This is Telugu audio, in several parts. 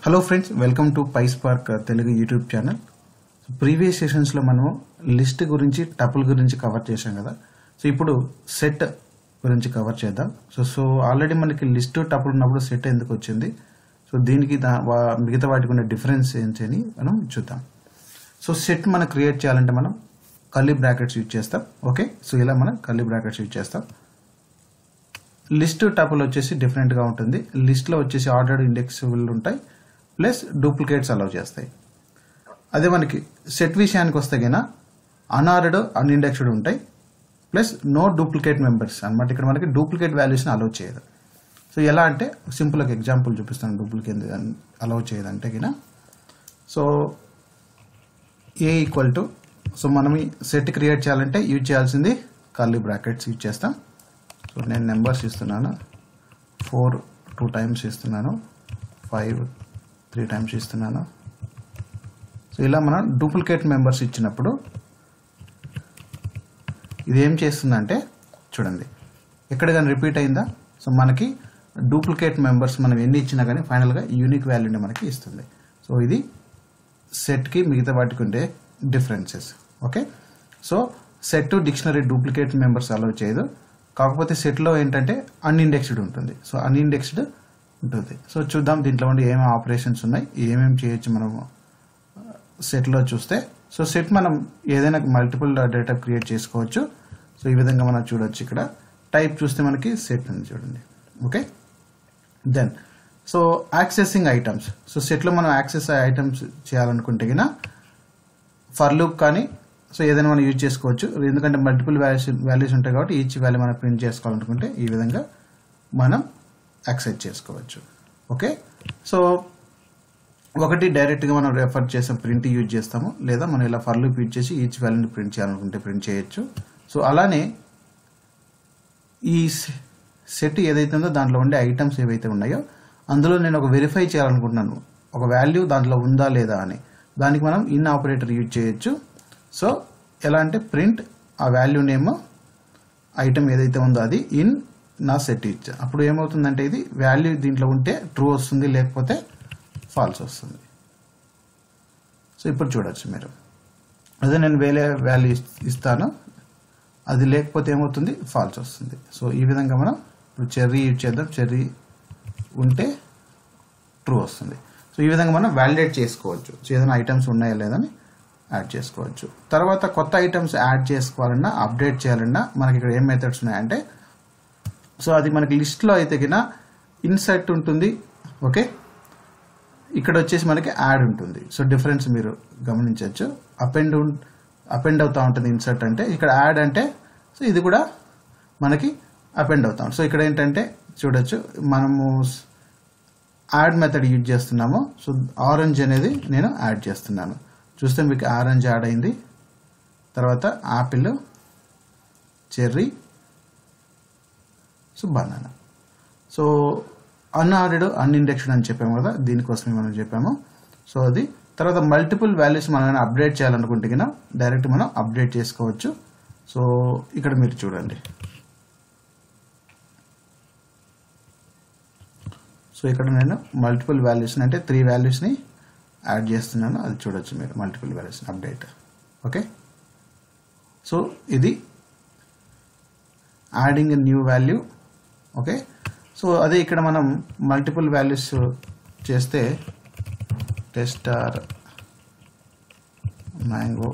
hello friends welcome to pies park Telugu YouTube channel previous సెషన్స్లో మనము లిస్ట్ గురించి టపుల్ గురించి కవర్ చేశాం కదా సో ఇప్పుడు సెట్ గురించి కవర్ చేద్దాం సో సో ఆల్రెడీ మనకి లిస్ట్ టపుల్ ఉన్నప్పుడు సెట్ ఎందుకు వచ్చింది సో దీనికి దా- వా- మిగతా వాటికి ఉన్న డిఫరెన్స్ ఏంటి అని మనం చూద్దాం సో సెట్ మనం క్రియేట్ చేయాలంటే మనం కర్లీ బ్రాకెట్స్ యూజ్ చేస్తాం ఓకే సో ఇలా మనం కర్లీ బ్రాకెట్స్ యూజ్ చేస్తాం లిస్ట్ టపుల్ వచ్చేసి డిఫరెంట్గా ఉంటుంది లిస్ట్లో వచ్చేసి ఆర్డర్డ్ ఇండెక్సిబుల్ ఉంటాయి ప్లస్ డూప్లికేట్స్ అలౌ చేస్తాయి అదే మనకి సెట్ విషయానికి వస్తే గిన అన్ఆర్డర్డ్ అన్ఇండెక్స్డ్ ఉంటాయి ప్లస్ నో డూప్లికేట్ మెంబర్స్ అన్నమాట ఇక్కడ మనకి డూప్లికేట్ వాల్యూస్ని అలౌ చేయదు సో ఎలా అంటే సింపుల్ ఒక ఎగ్జాంపుల్ చూపిస్తాను డూప్లికేట్ అలౌ చేయదంటే గిన so A equal to so మనం ఈ సెట్ క్రియేట్ చేయాలంటే యూజ్ చేయాల్సింది కర్లీ బ్రాకెట్స్ యూజ్ చేస్తాం సో నేను నెంబర్స్ ఇస్తున్నాను ఫోర్ టూ టైమ్స్ ఇస్తున్నాను ఫైవ్ త్రీ టైమ్స్ ఇస్తున్నాను సో ఇలా మనం డూప్లికేట్ మెంబర్స్ ఇచ్చినప్పుడు ఇది ఏం చేస్తుందంటే చూడండి ఎక్కడ కానీ రిపీట్ అయిందా సో మనకి డూప్లికేట్ మెంబర్స్ మనం ఎన్ని ఇచ్చినా కానీ ఫైనల్గా యూనిక్ వాల్యూని మనకి ఇస్తుంది సో ఇది సెట్కి మిగతా వాటికి ఉండే differences okay so set dictionary duplicate members allow చేయదు కాకపోతే సెట్లో ఏంటంటే అన్ఇండెక్స్డ్ ఉంటుంది సో అన్ఇండెక్స్డ్ ఉంటుంది సో చూద్దాం దీంట్లో ఉండి ఏమేమి ఆపరేషన్స్ ఉన్నాయి ఏమేమి చేయొచ్చు మనము సెట్లో చూస్తే సో సెట్ మనం ఏదైనా మల్టిపుల్ డేటా క్రియేట్ చేసుకోవచ్చు సో ఈ విధంగా మనం చూడొచ్చు ఇక్కడ టైప్ చూస్తే మనకి సెట్ ఉంది చూడండి okay then so accessing items so సెట్లో మనం యాక్సెస్ ఐటమ్స్ చేయాలనుకుంటే గిన ఫర్ లూప్ కానీ సో ఏదైనా మనం యూజ్ చేసుకోవచ్చు ఎందుకంటే మల్టిపుల్ వాల్యూస్ వాల్యూస్ ఉంటాయి కాబట్టి ఈచ్ వాల్యూ మనం ప్రింట్ చేసుకోవాలనుకుంటే ఈ విధంగా మనం యాక్సెస్ చేసుకోవచ్చు ఓకే సో ఒకటి డైరెక్ట్గా మనం రెఫర్ చేసే ప్రింట్ యూజ్ చేస్తాము లేదా మనం ఇలా ఫర్ లూప్ యూజ్ చేసి ఈచ్ వాల్యూని ప్రింట్ చేయాలనుకుంటే ప్రింట్ చేయొచ్చు సో అలానే ఈ సెట్ ఏదైతే ఉందో దాంట్లో ఉండే ఐటమ్స్ ఏవైతే ఉన్నాయో అందులో నేను ఒక వెరిఫై చేయాలనుకుంటున్నాను ఒక వాల్యూ దాంట్లో ఉందా లేదా అని దానికి మనం ఇన్ ఆపరేటర్ యూజ్ చేయొచ్చు సో ఎలా అంటే ప్రింట్ ఆ వాల్యూ నేమ్ ఐటమ్ ఏదైతే ఉందో అది ఇన్ నా సెట్ ఇచ్చా అప్పుడు ఏమవుతుందంటే ఇది వాల్యూ దీంట్లో ఉంటే ట్రూ వస్తుంది లేకపోతే ఫాల్స్ వస్తుంది సో ఇప్పుడు చూడొచ్చు మీరు అదే నేను వేరే వాల్యూ ఇస్తాను అది లేకపోతే ఏమవుతుంది ఫాల్స్ వస్తుంది సో ఈ విధంగా మనం ఇప్పుడు చెర్రీ యూజ్ చేద్దాం చెర్రీ ఉంటే ట్రూ వస్తుంది సో ఈ విధంగా మనం వ్యాలిడేట్ చేసుకోవచ్చు సో ఏదైనా ఐటమ్స్ ఉన్నాయా లేదని యాడ్ చేసుకోవచ్చు తర్వాత కొత్త ఐటమ్స్ యాడ్ చేసుకోవాలన్నా అప్డేట్ చేయాలన్నా మనకి ఇక్కడ ఏం మెథడ్స్ ఉన్నాయంటే సో అది మనకి లిస్ట్లో అయితే కింద ఇన్సర్ట్ ఉంటుంది ఓకే ఇక్కడ వచ్చేసి మనకి యాడ్ ఉంటుంది సో డిఫరెన్స్ మీరు గమనించవచ్చు అపెండ్ అపెండ్ అవుతా ఉంటుంది ఇన్సర్ట్ అంటే ఇక్కడ యాడ్ అంటే సో ఇది కూడా మనకి అపెండ్ అవుతా ఉంటుంది సో ఇక్కడ ఏంటంటే చూడొచ్చు మనము యాడ్ మెథడ్ యూజ్ చేస్తున్నాము సో ఆరెంజ్ అనేది నేను యాడ్ చేస్తున్నాను చూస్తే మీకు ఆరెంజ్ యాడ్ అయింది తర్వాత apple cherry so banana so unordered unindexed అని చెప్పాము కదా దీనికోసమే మనం చెప్పాము సో అది తర్వాత మల్టిపుల్ వాల్యూస్ మనం అప్డేట్ చేయాలనుకుంటే కింద డైరెక్ట్ మనం అప్డేట్ చేసుకోవచ్చు సో ఇక్కడ మీరు చూడండి సో ఇక్కడ నేను మల్టిపుల్ వాల్యూస్ని అంటే త్రీ వాల్యూస్ని యాడ్ చేస్తున్నాను అది చూడొచ్చు మీరు మల్టిపుల్ వాల్యూస్ని అప్డేట్ ఓకే సో ఇది adding new value okay so అదే ఇక్కడ మనం మల్టిపుల్ వాల్యూస్ చేస్తే టెస్టార్ మ్యాంగో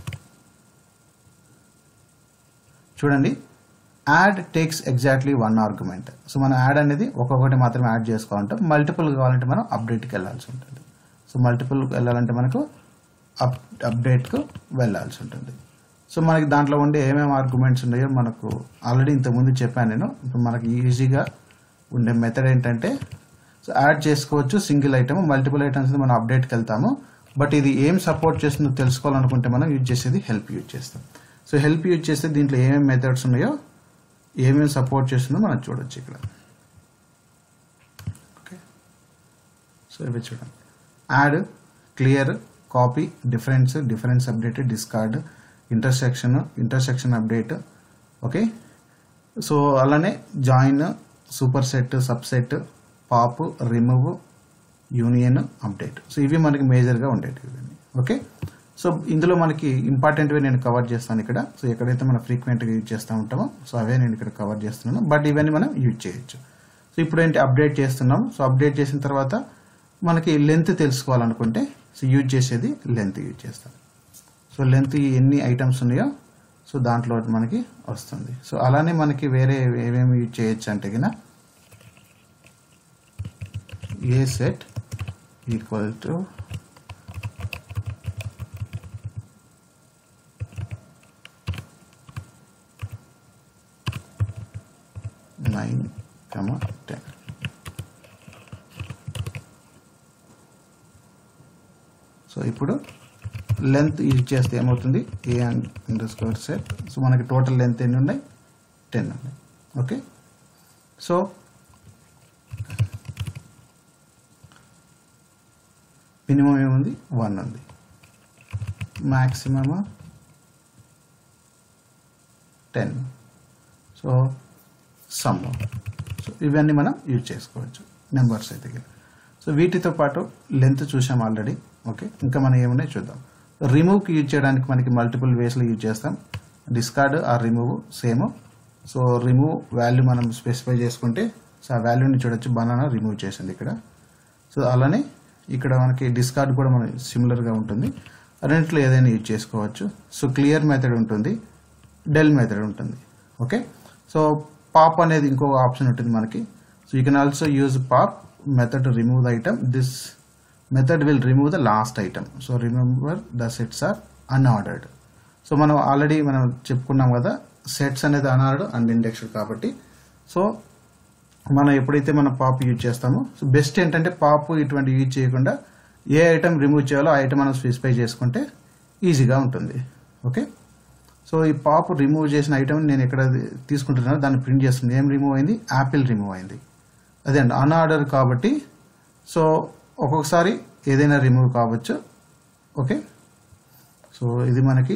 చూడండి add takes exactly one argument so మనం యాడ్ అనేది ఒక్కొక్కటి మాత్రమే యాడ్ చేసుకోవాలంటే మల్టిపుల్ కావాలంటే మనం అప్డేట్కి వెళ్ళాల్సి ఉంటుంది సో మల్టిపుల్ వెళ్ళాలంటే మనకు అప్ అప్డేట్కు వెళ్ళాల్సి ఉంటుంది సో మనకి దాంట్లో ఉండే ఏమేమి ఆర్గ్యుమెంట్స్ ఉన్నాయో మనకు ఆల్రెడీ ఇంతకుముందు చెప్పాను నేను ఇప్పుడు మనకి ఈజీగా ఉండే మెథడ్ ఏంటంటే సో యాడ్ చేసుకోవచ్చు సింగిల్ ఐటమ్ మల్టిపుల్ ఐటమ్స్ మనం అప్డేట్కి వెళ్తాము బట్ ఇది ఏం సపోర్ట్ చేస్తుందో తెలుసుకోవాలనుకుంటే మనం యూజ్ చేసేది హెల్ప్ యూజ్ చేస్తాం సో హెల్ప్ యూజ్ చేస్తే దీంట్లో ఏమేమి మెథడ్స్ ఉన్నాయో ఏమేమి సపోర్ట్ చేస్తుందో మనం చూడొచ్చు ఇక్కడ ఓకే సో ఇవి చూడండి add clear copy difference difference update discard intersection intersection update okay so అలానే join superset subset pop remove union update so ఇవి మనకి మేజర్గా ఉండేటివి ఇవన్నీ ఓకే సో ఇందులో మనకి ఇంపార్టెంట్వి నేను కవర్ చేస్తాను ఇక్కడ సో ఎక్కడైతే మనం ఫ్రీక్వెంట్గా యూజ్ చేస్తూ ఉంటామో సో అవే నేను ఇక్కడ కవర్ చేస్తున్నాను బట్ ఇవన్నీ మనం యూజ్ చేయొచ్చు సో ఇప్పుడు ఏంటి అప్డేట్ చేస్తున్నాం సో అప్డేట్ చేసిన తర్వాత మనకి లెంత్ తెలుసుకోవాలనుకుంటే సో యూజ్ చేసేది లెంత్ యూజ్ చేస్తాం సో లెంత్ ఎన్ని ఐటమ్స్ ఉన్నాయో సో దాంట్లో మనకి వస్తుంది సో అలానే మనకి వేరే ఏమేమి యూజ్ చేయొచ్చు అంటే కినా A set equal to nine comma ten so ఇప్పుడు లెంత్ యూజ్ చేస్తే ఏమవుతుంది A underscore set so మనకి టోటల్ లెంత్ ఎన్ని ఉన్నాయి టెన్ ఉన్నాయి ఓకే సో మినిమం ఏముంది వన్ ఉంది maximum ten so sum so ఇవన్నీ మనం యూజ్ చేసుకోవచ్చు నెంబర్స్ అయితే సో వీటితో పాటు లెంత్ చూసాం ఆల్రెడీ ఓకే ఇంకా మనం ఏమున్నాయి చూద్దాం రిమూవ్కి యూజ్ చేయడానికి మనకి మల్టిపుల్ వేస్లో యూజ్ చేస్తాం discard or remove same so remove value మనం స్పెసిఫై చేసుకుంటే సో ఆ వాల్యూని చూడొచ్చు బనానా రిమూవ్ చేసింది ఇక్కడ సో అలానే ఇక్కడ మనకి డిస్కార్డ్ కూడా మనకి సిమిలర్గా ఉంటుంది రెండిట్లో ఏదైనా యూజ్ చేసుకోవచ్చు సో క్లియర్ మెథడ్ ఉంటుంది డెల్ మెథడ్ ఉంటుంది ఓకే సో పాప్ అనేది ఇంకో ఆప్షన్ ఉంటుంది మనకి so you can also use pop method to remove the item this method will remove the last item so remember the sets are unordered so మనం ఆల్రెడీ మనం చెప్పుకున్నాం కదా సెట్స్ అనేది అన్ఆర్డర్ అండ్ ఇండెక్స్డ్ కాబట్టి సో మనం ఎప్పుడైతే మనం పాప్ యూజ్ చేస్తామో సో బెస్ట్ ఏంటంటే పాప్ ఇటువంటి యూజ్ చేయకుండా ఏ ఐటమ్ రిమూవ్ చేయాలో ఆ ఐటమ్ మనం స్పెసిఫై చేసుకుంటే ఈజీగా ఉంటుంది ఓకే సో ఈ పాప్ రిమూవ్ చేసిన ఐటమ్ నేను ఎక్కడ తీసుకుంటున్నానో దాన్ని ప్రింట్ చేస్తుంది ఏం రిమూవ్ అయింది యాపిల్ రిమూవ్ అయింది అదే అండి అన్ఆర్డర్ కాబట్టి సో ఒక్కొక్కసారి ఏదైనా రిమూవ్ కావచ్చు ఓకే సో ఇది మనకి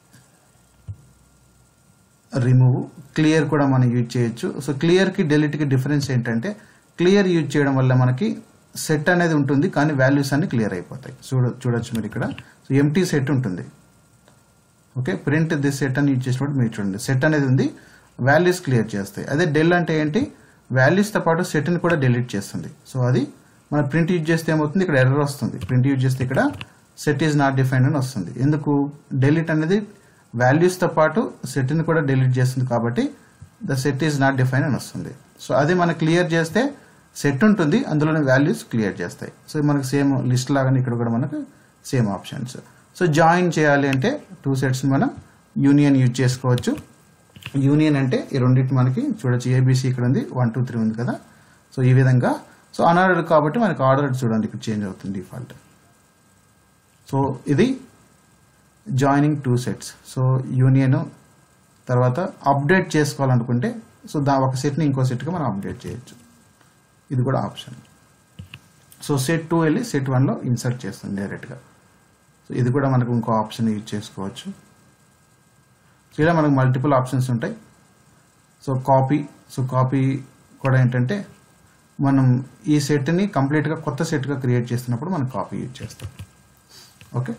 రిమూవ్ క్లియర్ కూడా మనం యూజ్ చేయొచ్చు సో క్లియర్కి డెలిట్కి డిఫరెన్స్ ఏంటంటే క్లియర్ యూజ్ చేయడం వల్ల మనకి సెట్ అనేది ఉంటుంది కానీ వాల్యూస్ అన్ని క్లియర్ అయిపోతాయి చూడ చూడొచ్చు మీరు ఇక్కడ సో ఎంటీ సెట్ ఉంటుంది ఓకే ప్రింట్ దిస్ సెట్ అని యూజ్ చేసినప్పుడు మీరు చూడండి సెట్ అనేది ఉంది వాల్యూస్ క్లియర్ చేస్తాయి అదే డెల్ అంటే ఏంటి వాల్యూస్తో పాటు సెట్ని కూడా డెలీట్ చేస్తుంది సో అది మన ప్రింట్ యూజ్ చేస్తే ఏమవుతుంది ఇక్కడ ఎర్రర్ వస్తుంది ప్రింట్ యూజ్ చేస్తే ఇక్కడ సెట్ ఈజ్ నాట్ డిఫైన్డ్ అని వస్తుంది ఎందుకు డెలీట్ అనేది వాల్యూస్తో పాటు సెట్ని కూడా డెలీట్ చేస్తుంది కాబట్టి the set is not define అని వస్తుంది సో అది మనం క్లియర్ చేస్తే సెట్ ఉంటుంది అందులోని వాల్యూస్ క్లియర్ చేస్తాయి సో మనకి సేమ్ లిస్ట్ లాగానే ఇక్కడ కూడా మనకు సేమ్ ఆప్షన్స్ సో జాయిన్ చేయాలి అంటే టూ సెట్స్ మనం యూనియన్ యూజ్ చేసుకోవచ్చు యూనియన్ అంటే ఈ రెండింటి మనకి చూడొచ్చు ఏబీసీ ఇక్కడ ఉంది వన్ టూ త్రీ ఉంది కదా సో ఈ విధంగా సో అన్ఆర్డర్ కాబట్టి మనకి ఆర్డర్ చూడండి ఇక్కడ చేంజ్ అవుతుంది డిఫాల్ట్ సో ఇది joining two sets so union తర్వాత అప్డేట్ చేసుకోవాలనుకుంటే సో దా ఒక సెట్ని ఇంకో సెట్గా మనం అప్డేట్ చేయొచ్చు ఇది కూడా ఆప్షన్ సో సెట్ టూ వెళ్ళి సెట్ వన్లో ఇన్సర్ట్ చేస్తుంది డైరెక్ట్గా సో ఇది కూడా మనకు ఇంకో ఆప్షన్ యూజ్ చేసుకోవచ్చు సో ఇలా మనకు మల్టిపుల్ ఆప్షన్స్ ఉంటాయి సో కాపీ సో కాపీ కూడా ఏంటంటే మనం ఈ సెట్ని కంప్లీట్గా కొత్త సెట్గా క్రియేట్ చేస్తున్నప్పుడు మనం కాపీ యూజ్ చేస్తాం ఓకే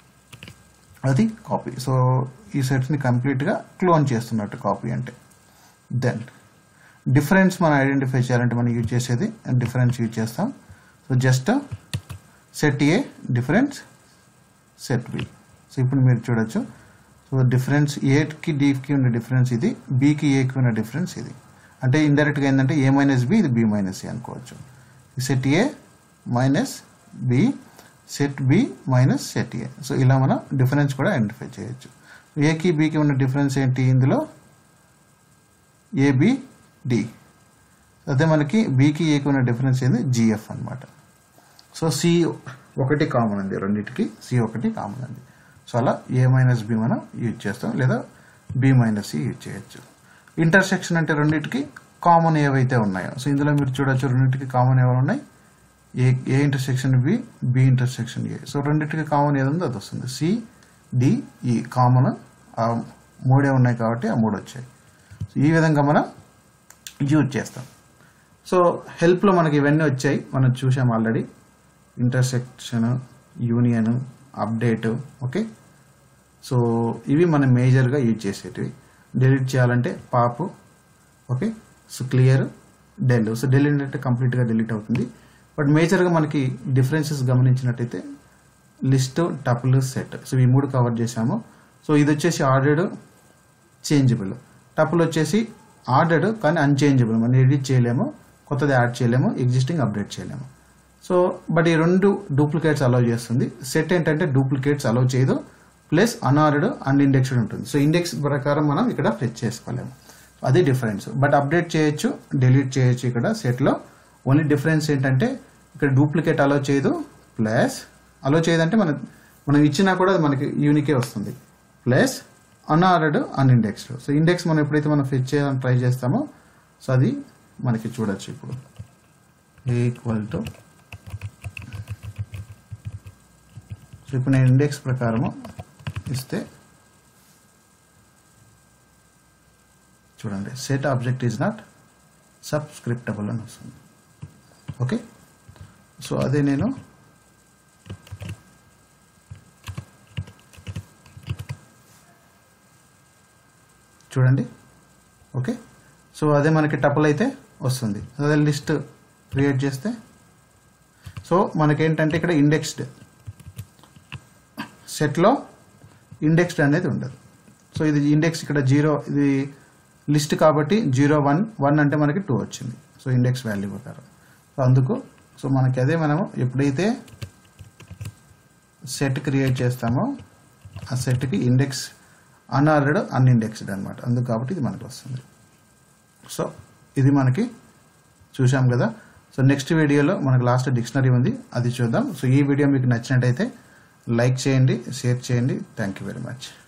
అది కాపీ సో ఈ సెట్స్ని కంప్లీట్గా క్లోన్ చేస్తున్నట్టు కాపీ అంటే దెన్ డిఫరెన్స్ మనం ఐడెంటిఫై చేయాలంటే మనం యూజ్ చేసేది డిఫరెన్స్ యూజ్ చేస్తాం so just set A difference set B so ఇప్పుడు మీరు చూడొచ్చు సో డిఫరెన్స్ ఏకి డీకి ఉన్న డిఫరెన్స్ ఇది బీకి ఏకి ఉన్న డిఫరెన్స్ ఇది అంటే ఇండైరెక్ట్గా ఏంటంటే ఏ మైనస్ బి ఇది బి మైనస్ ఏ అనుకోవచ్చు set A minus B set B minus set A so ఇలా మనం డిఫరెన్స్ కూడా ఐడెంటిఫై చేయొచ్చు ఏకి బికి ఉన్న డిఫరెన్స్ ఏంటి ఇందులో ఏబి డి అదే మనకి బీకి ఏకి ఉన్న డిఫరెన్స్ ఏంది జిఎఫ్ అన్నమాట సో సి ఒకటి కామన్ ఉంది రెండింటికి సి ఒకటి కామన్ ఉంది సో అలా ఏ మైనస్ బి మనం యూజ్ చేస్తాం లేదా బి మైనస్ సి యూజ్ చేయొచ్చు ఇంటర్సెక్షన్ అంటే రెండింటికి కామన్ ఏవైతే ఉన్నాయో సో ఇందులో మీరు చూడొచ్చు రెండింటికి కామన్ ఏమైనా ఉన్నాయి A A intersection B B intersection A so రెండింటికి కామన్ ఏది ఉందో అది వస్తుంది సి డి ఈ కామన్ ఆ మూడే ఉన్నాయి కాబట్టి ఆ మూడు వచ్చాయి సో ఈ విధంగా మనం యూజ్ చేస్తాం సో హెల్ప్లో మనకి ఇవన్నీ వచ్చాయి మనం చూసాం already intersection union update okay so ఇవి మనం మేజర్గా యూజ్ చేసేటివి డిలీట్ చేయాలంటే pop okay so clear del so del ఏంటంటే కంప్లీట్గా డిలీట్ అవుతుంది బట్ మేజర్గా మనకి డిఫరెన్సెస్ గమనించినట్టయితే లిస్ట్ టపుల్ సెట్ సో ఈ మూడు కవర్ చేసాము సో ఇది వచ్చేసి ఆర్డర్డ్ చేంజబుల్ టపుల్ వచ్చేసి ఆర్డర్డ్ కానీ అన్చేంజబుల్ మనం ఎడిట్ చేయలేము కొత్తది యాడ్ చేయలేము ఎగ్జిస్టింగ్ అప్డేట్ చేయలేము సో బట్ ఈ రెండు డూప్లికేట్స్ అలౌ చేస్తుంది సెట్ ఏంటంటే డూప్లికేట్స్ అలౌ చేయదు ప్లస్ అన్ఆర్డర్డ్ అండ్ ఇండెక్స్డ్ ఉంటుంది సో ఇండెక్స్ ప్రకారం మనం ఇక్కడ ఫెచ్ చేసుకోలేము అది డిఫరెన్స్ బట్ అప్డేట్ చేయొచ్చు డిలీట్ చేయొచ్చు ఇక్కడ సెట్లో ఓన్లీ డిఫరెన్స్ ఏంటంటే ఇక్కడ డూప్లికేట్ అలో చేయదు ప్లస్ అలో చేయదంటే మన మనం ఇచ్చినా కూడా అది మనకి యూనికే వస్తుంది plus unordered unindexed so index మనం ఎప్పుడైతే మనం ఫెచ్ చేయాలని ట్రై చేస్తామో సో అది మనకి చూడొచ్చు ఇప్పుడు ఈక్వల్ టు సో ఇప్పుడు నేను ఇండెక్స్ ప్రకారము ఇస్తే చూడండి set object is not subscriptable అని వస్తుంది ఓకే సో అదే నేను చూడండి ఓకే సో అదే మనకి టపుల్ అయితే వస్తుంది అదే లిస్ట్ క్రియేట్ చేస్తే సో మనకేంటంటే ఇక్కడ ఇండెక్స్డ్ సెట్లో ఇండెక్స్డ్ అనేది ఉండదు సో ఇది ఇండెక్స్ ఇక్కడ జీరో ఇది లిస్ట్ కాబట్టి జీరో వన్ వన్ అంటే మనకి టూ వచ్చింది సో ఇండెక్స్ వాల్యూ ప్రకారం సో అందుకు సో మనకి అదే మనము ఎప్పుడైతే సెట్ క్రియేట్ చేస్తామో ఆ సెట్కి ఇండెక్స్ అన్ఆర్డర్డ్ అన్ఇండెక్స్డ్ అనమాట అందుకు కాబట్టి ఇది మనకు వస్తుంది సో ఇది మనకి చూసాం కదా సో నెక్స్ట్ వీడియోలో మనకు లాస్ట్ డిక్షనరీ ఉంది అది చూద్దాం సో ఈ వీడియో మీకు నచ్చినట్టయితే లైక్ చేయండి షేర్ చేయండి థ్యాంక్ యూ వెరీ మచ్